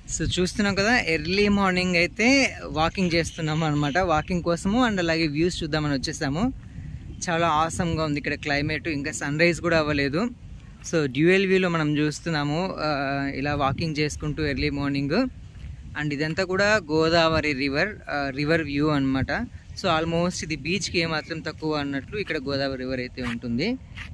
so చూస్తున్నాం కదా early morning అయితే వాకింగ్ చేస్తున్నాము అనమాట వాకింగ్ కోసము అండ్ అలాగే వ్యూస్ చూద్దామని వచ్చేసాము చాలా ఆసమ్గా ఉంది ఇక్కడ క్లైమేట్ ఇంకా సన్ రైజ్ కూడా అవ్వలేదు సో డ్యూయల్ వ్యూలో మనం చూస్తున్నాము ఆ, ఇలా వాకింగ్ చేసుకుంటూ ఎర్లీ మార్నింగ్ అండ్ ఇదంతా కూడా గోదావరి రివర్ రివర్ వ్యూ అన్నమాట సో ఆల్మోస్ట్ ఇది బీచ్కి ఏమాత్రం తక్కువ అన్నట్లు ఇక్కడ గోదావరి రివర్ అయితే ఉంటుంది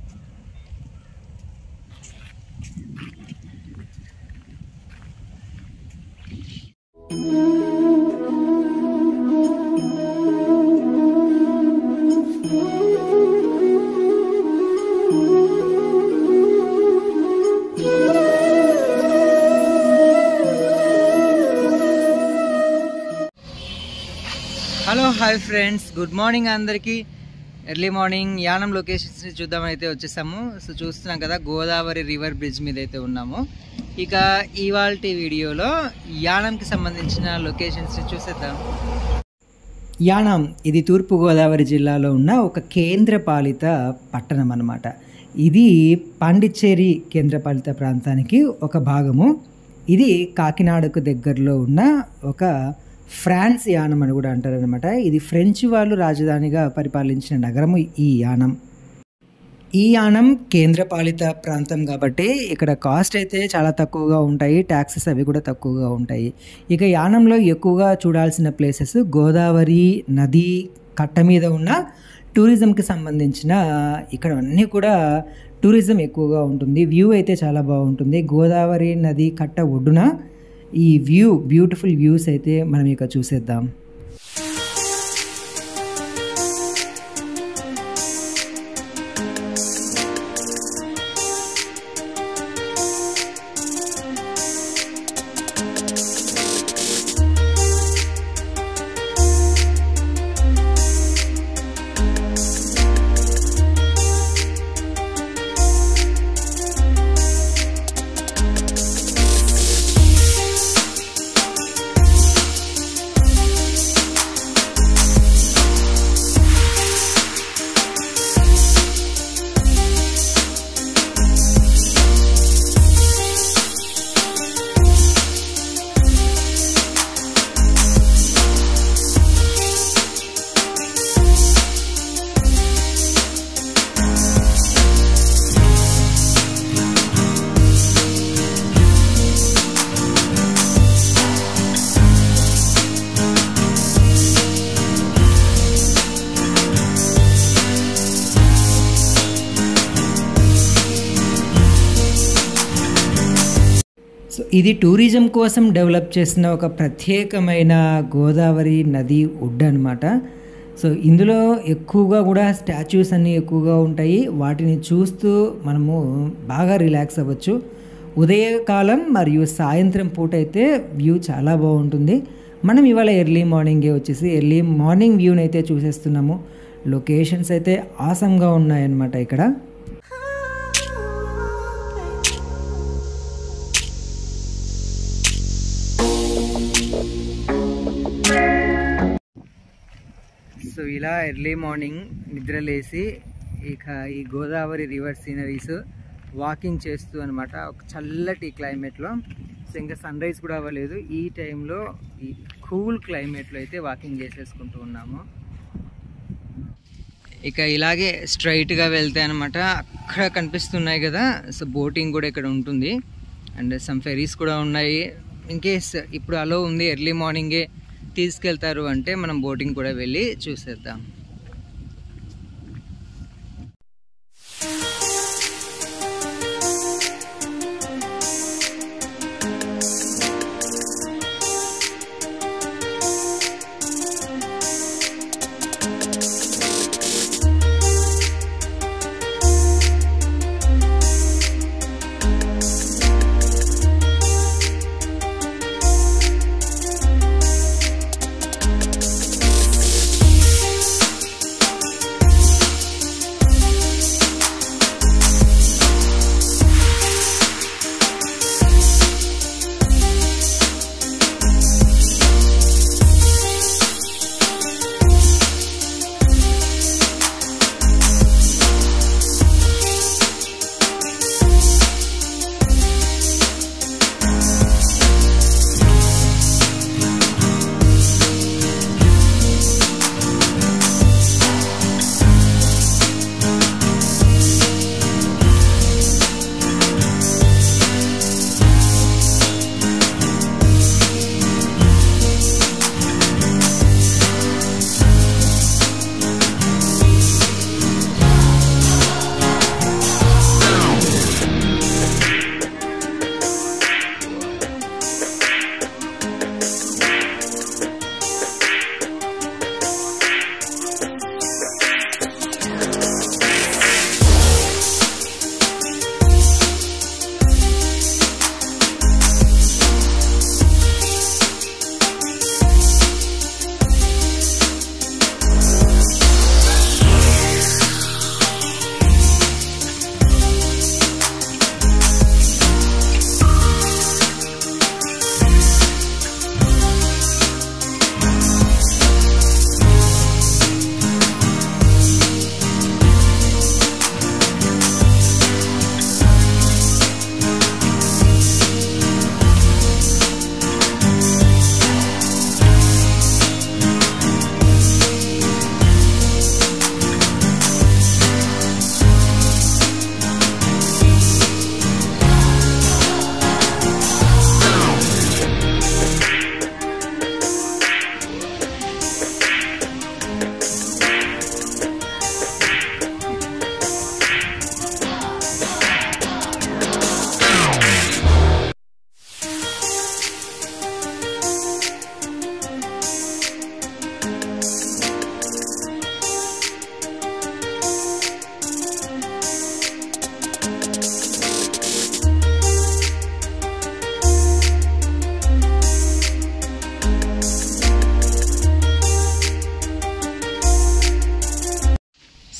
hello hi friends good morning అందరికీ ఎర్లీ మార్నింగ్ యానం లొకేషన్స్ చూద్దామని అయితే వచ్చేసాము సో చూస్తున్నాం కదా గోదావరి రివర్ బ్రిడ్జ్ మీద అయితే ఉన్నాము ఇక ఇవాళ వీడియోలో యానంకి సంబంధించిన లొకేషన్స్ చూసేద్దాం యానం ఇది తూర్పుగోదావరి జిల్లాలో ఉన్న ఒక కేంద్రపాలిత పట్టణం అన్నమాట ఇది పాండిచ్చేరి కేంద్రపాలిత ప్రాంతానికి ఒక భాగము ఇది కాకినాడకు దగ్గరలో ఉన్న ఒక ఫ్రాన్స్ యానం అని కూడా అంటారనమాట ఇది ఫ్రెంచ్ వాళ్ళు రాజధానిగా పరిపాలించిన నగరము ఈ యానం ఈ యానం కేంద్రపాలిత ప్రాంతం కాబట్టి ఇక్కడ కాస్ట్ అయితే చాలా తక్కువగా ఉంటాయి ట్యాక్సెస్ అవి కూడా తక్కువగా ఉంటాయి ఇక యానంలో ఎక్కువగా చూడాల్సిన ప్లేసెస్ గోదావరి నది కట్ట మీద ఉన్న టూరిజంకి సంబంధించిన ఇక్కడ అన్నీ కూడా టూరిజం ఎక్కువగా ఉంటుంది వ్యూ అయితే చాలా బాగుంటుంది గోదావరి నది కట్ట ఒడ్డున ఈ వ్యూ బ్యూటిఫుల్ వ్యూస్ అయితే మనం ఇక చూసేద్దాం సో ఇది టూరిజం కోసం డెవలప్ చేసిన ఒక ప్రత్యేకమైన గోదావరి నది ఒడ్డు అనమాట సో ఇందులో ఎక్కువగా కూడా స్టాచ్యూస్ అన్నీ ఎక్కువగా ఉంటాయి వాటిని చూస్తూ మనము బాగా రిలాక్స్ అవ్వచ్చు ఉదయకాలం మరియు సాయంత్రం పూట అయితే వ్యూ చాలా బాగుంటుంది మనం ఇవాళ ఎర్లీ మార్నింగే వచ్చేసి ఎర్లీ మార్నింగ్ వ్యూని అయితే చూసేస్తున్నాము లొకేషన్స్ అయితే ఆసంగా ఉన్నాయన్నమాట ఇక్కడ సో ఇలా ఎర్లీ మార్నింగ్ నిద్రలేసి ఇక ఈ గోదావరి రివర్ సీనరీస్ వాకింగ్ చేస్తూ అనమాట ఒక చల్లటి క్లైమేట్లో సో ఇంకా సన్ రైజ్ కూడా అవ్వలేదు ఈ టైంలో ఈ కూల్ క్లైమేట్లో అయితే వాకింగ్ చేసేసుకుంటూ ఉన్నాము ఇక ఇలాగే స్ట్రైట్గా వెళ్తే అనమాట అక్కడ కనిపిస్తున్నాయి కదా సో బోటింగ్ కూడా ఇక్కడ ఉంటుంది అండ్ సమ్ ఫెరీస్ కూడా ఉన్నాయి ఇన్ కేస్ ఇప్పుడు అలో ఉంది ఎర్లీ మార్నింగే తీసుకెళ్తారు అంటే మనం బోటింగ్ కూడా వెళ్ళి చూసేద్దాం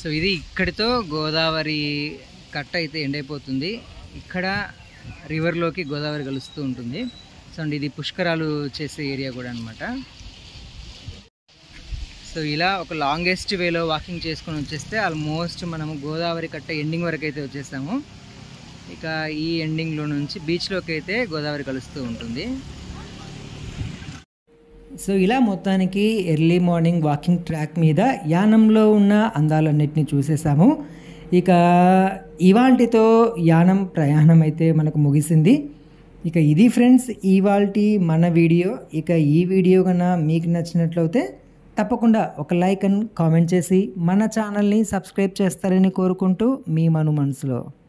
సో ఇది ఇక్కడితో గోదావరి కట్ట అయితే ఎండ్ అయిపోతుంది ఇక్కడ రివర్లోకి గోదావరి కలుస్తూ ఉంటుంది సో అండ్ ఇది పుష్కరాలు చేసే ఏరియా కూడా అనమాట సో ఇలా ఒక లాంగెస్ట్ వేలో వాకింగ్ చేసుకొని వచ్చేస్తే ఆల్మోస్ట్ మనము గోదావరి కట్ట ఎండింగ్ వరకు అయితే వచ్చేసాము ఇక ఈ ఎండింగ్లో నుంచి బీచ్లోకి అయితే గోదావరి కలుస్తూ ఉంటుంది సో ఇలా మొత్తానికి ఎర్లీ మార్నింగ్ వాకింగ్ ట్రాక్ మీద యానంలో ఉన్న అందాలన్నిటిని చూసేసాము ఇక ఇవాల్టితో యానం ప్రయాణం అయితే మనకు ముగిసింది ఇక ఇది ఫ్రెండ్స్ ఇవాల్టి మన వీడియో ఇక ఈ వీడియో కన్నా మీకు నచ్చినట్లయితే తప్పకుండా ఒక లైక్ అండ్ కామెంట్ చేసి మన ఛానల్ని సబ్స్క్రైబ్ చేస్తారని కోరుకుంటూ మీ మను మనసులో